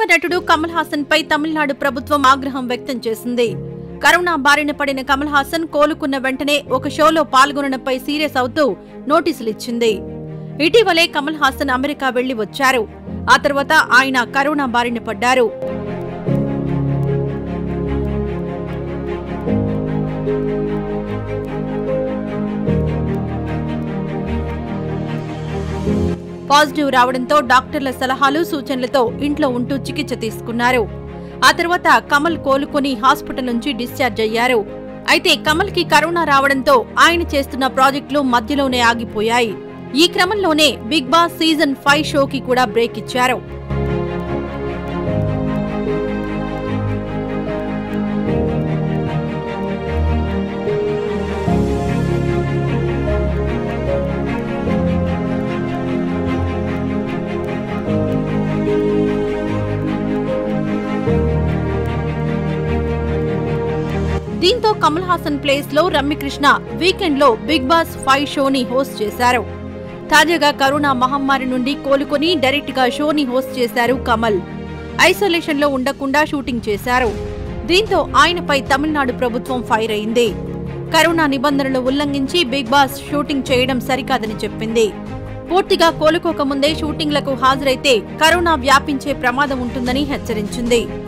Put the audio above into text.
నటుడు కమల్ హాసన్ పై తమిళనాడు ప్రభుత్వం ఆగ్రహం వ్యక్తం చేసింది కరోనా బారిన పడిన కమల్ హాసన్ కోలుకున్న వెంటనే ఒక షోలో పాల్గొనడంపై సీరియస్ అవుతూ నోటీసులు ఇచ్చింది ఇటీవలే కమల్ హాసన్ అమెరికా వెళ్లి వచ్చారు ఆ తర్వాత ఆయన కరోనా బారిన పడ్డారు పాజిటివ్ రావడంతో డాక్టర్ల సలహాలు సూచనలతో ఇంట్లో ఉంటూ చికిత్స తీసుకున్నారు ఆ తర్వాత కమల్ కోలుకొని హాస్పిటల్ నుంచి డిశ్చార్జ్ అయ్యారు అయితే కమల్ కి కరోనా రావడంతో ఆయన చేస్తున్న ప్రాజెక్టులు మధ్యలోనే ఆగిపోయాయి ఈ క్రమంలోనే బిగ్ బాస్ సీజన్ ఫైవ్ షోకి కూడా బ్రేక్ ఇచ్చారు దీంతో కమల్ హాసన్ ప్లేస్ లో రమ్యకృష్ణ వీకెండ్ లో బిగ్ బాస్ ఫైవ్ షోని హోస్ట్ చేశారు తాజాగా కరోనా మహమ్మారి నుండి కోలుకొని డైరెక్ట్ గా షోని హోస్ట్ చేశారు కమల్ ఐసోలేషన్ లో ఉండకుండా షూటింగ్ చేశారు దీంతో ఆయనపై తమిళనాడు ప్రభుత్వం ఫైర్ అయింది కరోనా నిబంధనలు ఉల్లంఘించి బిగ్ బాస్ షూటింగ్ చేయడం సరికాదని చెప్పింది పూర్తిగా కోలుకోకముందే షూటింగ్లకు హాజరైతే కరోనా వ్యాపించే ప్రమాదం ఉంటుందని హెచ్చరించింది